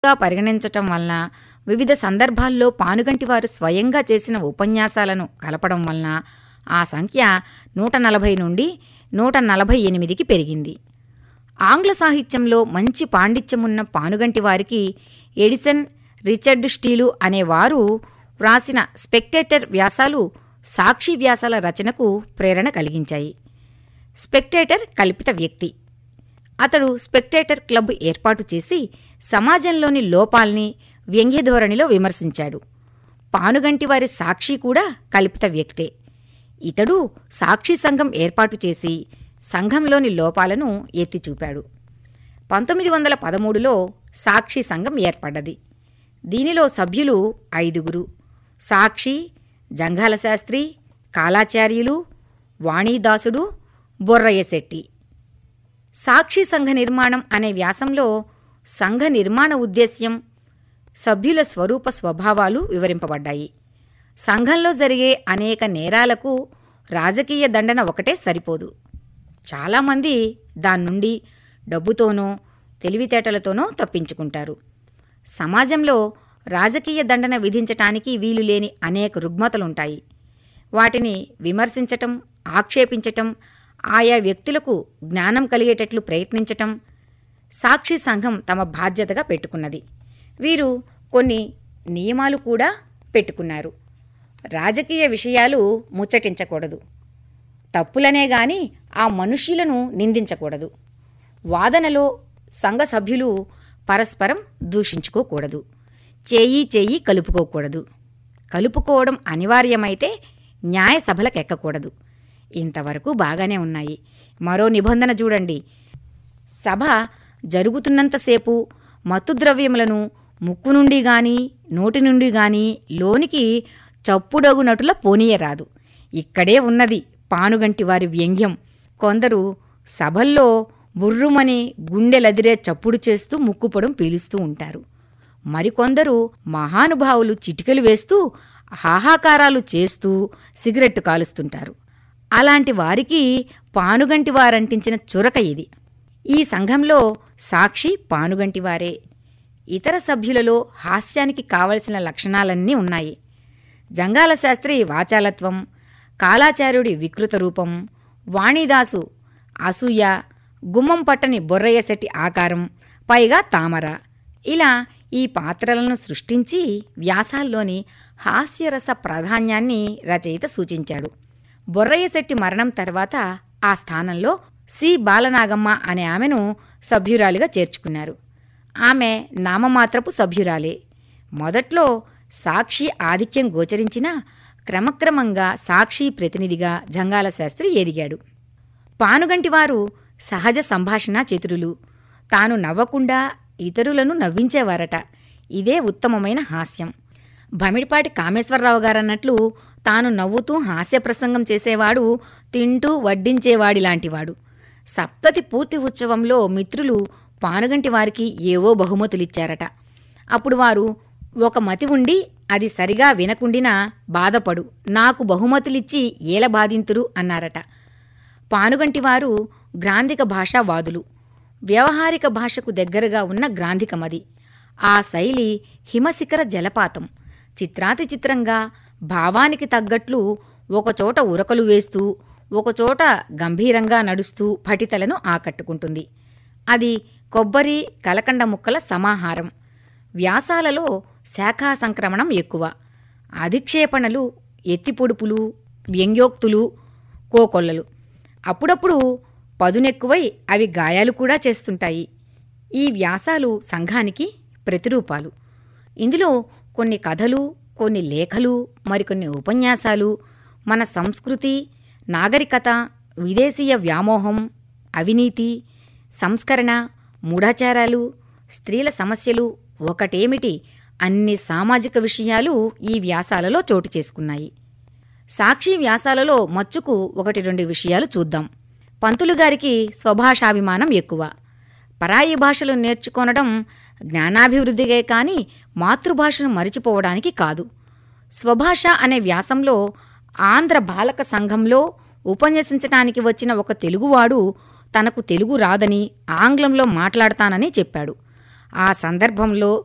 గా పరిగణించటం వలన వివిధ సందర్భాల్లో పానుగంటి వారు స్వయంగా చేసిన ఉపన్యాసాలను కలపడం వలన ఆ సంఖ్య నూట నలభై నుండి నూట నలభై ఎనిమిదికి పెరిగింది ఆంగ్ల సాహిత్యంలో మంచి పాండిత్యమున్న పానుగంటి వారికి ఎడిసన్ రిచర్డ్ స్టీలు అనేవారు వ్రాసిన స్పెక్టేటర్ వ్యాసాలు సాక్షి వ్యాసాల రచనకు ప్రేరణ కలిగించాయి స్పెక్టేటర్ కల్పిత వ్యక్తి అతడు స్పెక్టేటర్ క్లబ్ ఏర్పాటు చేసి సమాజంలోని లోపాల్ని వ్యంగ్యధోరణిలో విమర్శించాడు పానుగంటి వారి సాక్షి కూడా కల్పిత వ్యక్తే ఇతడు సాక్షి సంఘం ఏర్పాటు చేసి సంఘంలోని లోపాలను ఎత్తి చూపాడు పంతొమ్మిది వందల పదమూడులో సాక్షి సంఘం ఏర్పడ్డది దీనిలో సభ్యులు ఐదుగురు సాక్షి జంఘాల శాస్త్రి కాలాచార్యులు వాణీదాసుడు బొర్రయ్యశెట్టి సాక్షి సంఘ నిర్మాణం అనే వ్యాసంలో సంఘ నిర్మాణ ఉద్దేశ్యం సభ్యుల స్వరూప స్వభావాలు వివరింపబడ్డాయి సంఘంలో జరిగే అనేక నేరాలకు రాజకీయ దండన ఒకటే సరిపోదు చాలామంది దాని నుండి డబ్బుతోనో తెలివితేటలతోనో తప్పించుకుంటారు సమాజంలో రాజకీయ దండన విధించటానికి వీలు లేని అనేక రుగ్మతలుంటాయి వాటిని విమర్శించటం ఆక్షేపించటం ఆయా వ్యక్తులకు జ్ఞానం కలిగేటట్లు ప్రయత్నించటం సాక్షి సంఘం తమ బాధ్యతగా పెట్టుకున్నది వీరు కొన్ని నియమాలు కూడా పెట్టుకున్నారు రాజకీయ విషయాలు ముచ్చటించకూడదు తప్పులనే గాని ఆ మనుష్యులను నిందించకూడదు వాదనలో సంఘ సభ్యులు పరస్పరం దూషించుకోకూడదు చేయి చేయి కలుపుకోకూడదు కలుపుకోవడం అనివార్యమైతే న్యాయ సభలకెక్కకూడదు ఇంతవరకు బాగానే ఉన్నాయి మరో నిబంధన చూడండి సభ జరుగుతున్నంతసేపు మత్తుద్రవ్యములను ముక్కు నుండి గాని నోటి నుండి గాని లోనికి చప్పుడగునటుల పోనీయరాదు ఇక్కడే ఉన్నది పానుగంటి వారి వ్యంగ్యం కొందరు సభల్లో బుర్రుమని గుండెలదిరే చప్పుడు చేస్తూ ముక్కుపొడం పీలుస్తూ ఉంటారు మరికొందరు మహానుభావులు చిటికలు వేస్తూ హాహాకారాలు చేస్తూ సిగరెట్టు కాలుస్తుంటారు అలాంటి వారికి పానుగంటి వారంటించిన చురక ఇది ఈ సంఘంలో సాక్షి పానుగంటివారే ఇతర సభ్యులలో హాస్యానికి కావలసిన లక్షణాలన్నీ ఉన్నాయి జంగాల శాస్త్రి వాచాలత్వం కాలాచార్యుడి వికృత రూపం వాణిదాసు అసూయ గుమ్మం పట్టని బొర్రయ్యశెట్టి ఆకారం పైగా తామర ఇలా ఈ పాత్రలను సృష్టించి వ్యాసాల్లోని హాస్యరస ప్రాధాన్యాన్ని రచయిత సూచించాడు బొర్రయ్యశెట్టి మరణం తర్వాత ఆ స్థానంలో సి బాలనాగమ్మ అనే ఆమెను సభ్యురాలిగా చేర్చుకున్నారు ఆమె నామమాత్రపు సభ్యురాలే మొదట్లో సాక్షి ఆధిక్యం గోచరించినా క్రమక్రమంగా సాక్షి ప్రతినిధిగా జంగాల శాస్త్రి ఎదిగాడు పానుగంటివారు సహజ సంభాషణ చతురులు తాను నవ్వకుండా ఇతరులను నవ్వించేవారట ఇదే ఉత్తమమైన హాస్యం భమిడిపాటి కామేశ్వరరావు గారన్నట్లు తాను నవ్వుతూ హాస్య ప్రసంగం చేసేవాడు తింటూ వడ్డించేవాడిలాంటివాడు సప్తతి పూర్తి ఉత్సవంలో మిత్రులు పానుగంటి వారికి ఏవో బహుమతులిచ్చారట అప్పుడు వారు ఒక మతి ఉండి అది సరిగా వినకుండినా బాధపడు నాకు బహుమతులిచ్చి ఏల బాధింతురు అన్నారట పానుగంటివారు గ్రాంధిక భాషావాదులు వ్యవహారిక భాషకు దగ్గరగా ఉన్న గ్రాంధికమది ఆ శైలి హిమశిఖర జలపాతం చిత్రాతి చిత్రంగా భావానికి తగ్గట్లు ఒకచోట ఉరకలు వేస్తూ ఒకచోట గంభీరంగా నడుస్తూ పఠితలను ఆకట్టుకుంటుంది అది కొబ్బరి కలకండ ముక్కల సమాహారం వ్యాసాలలో శాఖా సంక్రమణం ఎక్కువ అధిక్షేపణలు ఎత్తిపొడుపులు వ్యంగ్యోక్తులు కోకొల్లలు అప్పుడప్పుడు పదునెక్కువై అవి గాయాలు కూడా చేస్తుంటాయి ఈ వ్యాసాలు సంఘానికి ప్రతిరూపాలు ఇందులో కొన్ని కథలు కొన్ని లేఖలు మరికొన్ని ఉపన్యాసాలు మన సంస్కృతి నాగరికత విదేశీయ వ్యామోహం అవినీతి సంస్కరణ మూఢాచారాలు స్త్రీల సమస్యలు ఒకటేమిటి అన్ని సామాజిక విషయాలు ఈ వ్యాసాలలో చోటు చేసుకున్నాయి సాక్షి వ్యాసాలలో మచ్చుకు ఒకటి రెండు విషయాలు చూద్దాం పంతులు గారికి స్వభాషాభిమానం ఎక్కువ పరాయి భాషలు నేర్చుకొనడం జ్ఞానాభివృద్ధిగే కాని మాతృభాషను మరిచిపోవడానికి కాదు స్వభాష అనే వ్యాసంలో ఆంధ్ర బాలక సంఘంలో ఉపన్యసించటానికి వచ్చిన ఒక తెలుగువాడు తనకు తెలుగు రాదని ఆంగ్లంలో మాట్లాడతానని చెప్పాడు ఆ సందర్భంలో